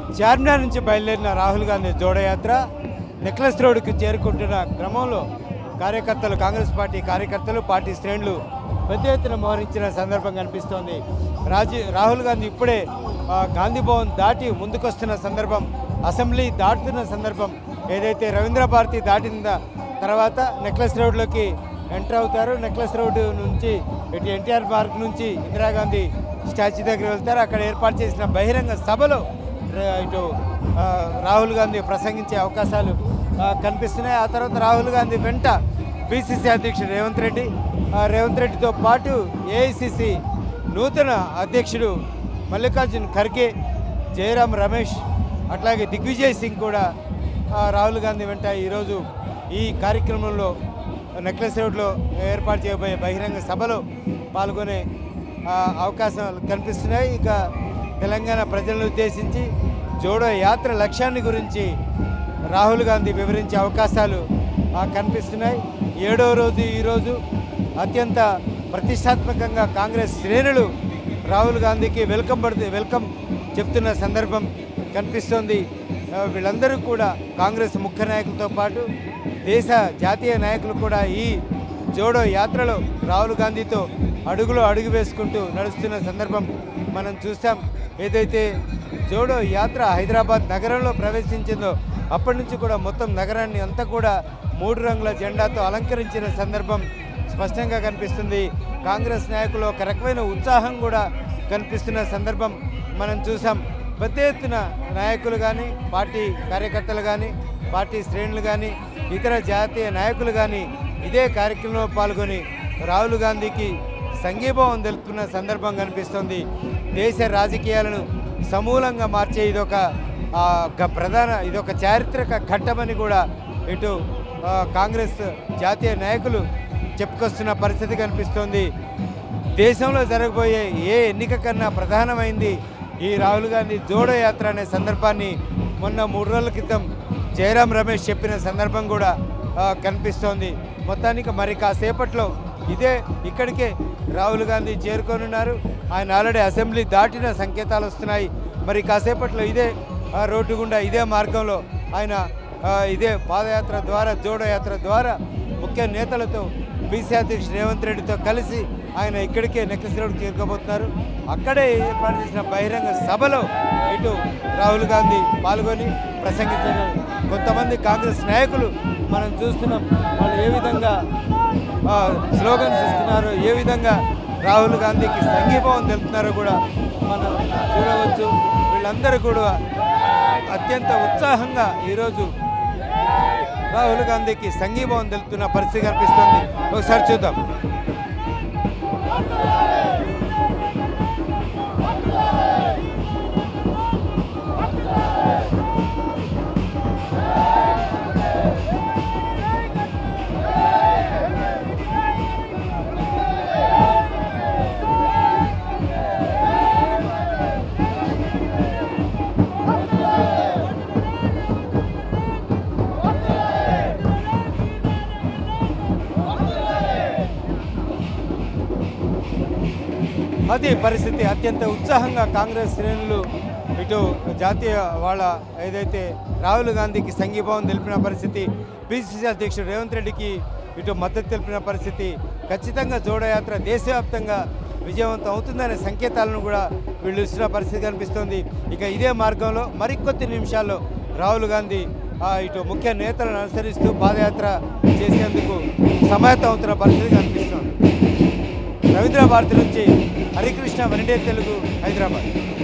చార్మినార్ నుంచి బయలుదేరిన రాహుల్ గాంధీ జోడయాత్ర నెక్లెస్ రోడ్డుకి చేరుకుంటున్న క్రమంలో కార్యకర్తలు కాంగ్రెస్ పార్టీ కార్యకర్తలు పార్టీ శ్రేణులు పెద్ద ఎత్తున మోహరించిన సందర్భం కనిపిస్తోంది రాజీ రాహుల్ గాంధీ ఇప్పుడే ఆ, గాంధీ భవన్ దాటి ముందుకొస్తున్న సందర్భం అసెంబ్లీ దాటుతున్న సందర్భం ఏదైతే రవీంద్ర భారతి దాటిన తర్వాత నెక్లెస్ రోడ్లోకి ఎంటర్ అవుతారు నెక్లెస్ రోడ్డు నుంచి ఇటు ఎన్టీఆర్ పార్క్ నుంచి ఇందిరాగాంధీ స్టాచ్యూ దగ్గర వెళ్తారు అక్కడ ఏర్పాటు చేసిన బహిరంగ సభలో ర- ఇటు ఆ, రాహుల్ గాంధీ ప్రసంగించే అవకాశాలు ఆ, కనిపిస్తున్నాయి ఆ తర్వాత రాహుల్ గాంధీ వెంట పిసిసి అధ్యక్షుడు రేవంత్ రెడ్డి ఆ, రేవంత్ రెడ్డితో పాటు ఏఐసిసి నూతన అధ్యక్షుడు మల్లికార్జున్ ఖర్గే జయరాం రమేష్ అట్లాగే దిగ్విజయ్ సింగ్ కూడా ఆ, రాహుల్ గాంధీ వెంట ఈరోజు ఈ కార్యక్రమంలో నెక్లెస్ రోడ్లో ఏర్పాటు చేయబోయే బహిరంగ సభలో పాల్గొనే ఆ, అవకాశాలు కనిపిస్తున్నాయి ఇక తెలంగాణ ప్రజలను ఉద్దేశించి జోడో యాత్ర లక్ష్యాన్ని గురించి రాహుల్ గాంధీ వివరించే అవకాశాలు ఆ, కనిపిస్తున్నాయి ఏడో రోజు ఈరోజు అత్యంత ప్రతిష్టాత్మకంగా కాంగ్రెస్ శ్రేణులు రాహుల్ గాంధీకి వెల్కమ్ పడుతు వెల్కమ్ చెప్తున్న సందర్భం కనిపిస్తోంది ఆ, వీళ్ళందరూ కూడా కాంగ్రెస్ ముఖ్య నాయకులతో పాటు దేశ జాతీయ నాయకులు కూడా ఈ జోడో యాత్రలో రాహుల్ గాంధీతో అడుగులో అడుగు వేసుకుంటూ నడుస్తున్న సందర్భం మనం చూస్తాం ఏదైతే జోడో యాత్ర హైదరాబాద్ నగరంలో ప్రవేశించిందో అప్పటి నుంచి కూడా మొత్తం నగరాన్ని అంతా కూడా మూడు రంగుల జెండాతో అలంకరించిన సందర్భం స్పష్టంగా కనిపిస్తుంది కాంగ్రెస్ నాయకులు ఒక రకమైన ఉత్సాహం కూడా కనిపిస్తున్న సందర్భం మనం చూసాం పెద్ద ఎత్తున నాయకులు కానీ పార్టీ కార్యకర్తలు కానీ పార్టీ శ్రేణులు కానీ ఇతర జాతీయ నాయకులు కానీ ఇదే కార్యక్రమంలో పాల్గొని రాహుల్ గాంధీకి సంఘీభావం తెలుపుతున్న సందర్భం కనిపిస్తుంది దేశ రాజకీయాలను సమూలంగా మార్చే ఇదొక ఆ, గ- ప్రధాన ఇదొక చారిత్రక ఘట్టమని కూడా ఇటు ఆ, కాంగ్రెస్ జాతీయ నాయకులు చెప్పుకొస్తున్న పరిస్థితి కనిపిస్తోంది దేశంలో జరగబోయే ఏ ఎన్నిక కన్నా ప్రధానమైంది ఈ రాహుల్ గాంధీ జోడో యాత్ర అనే సందర్భాన్ని మొన్న మూడు రోజుల క్రితం జయరాం రమేష్ చెప్పిన సందర్భం కూడా ఆ, కనిపిస్తోంది మొత్తానికి మరి కాసేపట్లో ఇదే ఇక్కడికే రాహుల్ గాంధీ చేరుకోనున్నారు ఆయన ఆల్రెడీ అసెంబ్లీ దాటిన సంకేతాలు వస్తున్నాయి మరి కాసేపట్లో ఇదే ఆ, రోడ్డు గుండా ఇదే మార్గంలో ఆయన ఆ, ఇదే పాదయాత్ర ద్వారా జోడో యాత్ర ద్వారా ముఖ్య నేతలతో బీసీ అధ్యక్షుడు రేవంత్ రెడ్డితో కలిసి ఆయన ఇక్కడికే నెక్లెస్ రోడ్ చేరుకోబోతున్నారు అక్కడే ఏర్పాటు చేసిన బహిరంగ సభలో ఇటు రాహుల్ గాంధీ పాల్గొని ప్రసంగించారు కొంతమంది కాంగ్రెస్ నాయకులు మనం చూస్తున్నాం వాళ్ళు ఏ విధంగా ఆ, స్లోగన్స్ ఇస్తున్నారో ఏ విధంగా రాహుల్ గాంధీకి సంఘీభావం తెలుపుతున్నారో కూడా మనం చూడవచ్చు వీళ్ళందరూ కూడా అత్యంత ఉత్సాహంగా ఈరోజు రాహుల్ గాంధీకి సంఘీభావం తెలుపుతున్న పరిస్థితి కనిపిస్తుంది ఒకసారి చూద్దాం అది పరిస్థితి అత్యంత ఉత్సాహంగా కాంగ్రెస్ శ్రేణులు ఇటు జాతీయ వాళ్ళ ఏదైతే రాహుల్ గాంధీకి సంఘీభావం తెలిపిన పరిస్థితి పిసిసి అధ్యక్షుడు రేవంత్ రెడ్డికి ఇటు మద్దతు తెలిపిన పరిస్థితి ఖచ్చితంగా జోడయాత్ర దేశవ్యాప్తంగా విజయవంతం అవుతుందనే సంకేతాలను కూడా వీళ్ళు ఇస్తున్న పరిస్థితి కనిపిస్తోంది ఇక ఇదే మార్గంలో మరికొద్ది నిమిషాల్లో రాహుల్ గాంధీ ఆ, ఇటు ముఖ్య నేతలను అనుసరిస్తూ పాదయాత్ర చేసేందుకు సమాయత్తం అవుతున్న పరిస్థితి కనిపిస్తోంది రవీంద్ర భారతి నుంచి హరికృష్ణ వనిడే తెలుగు హైదరాబాద్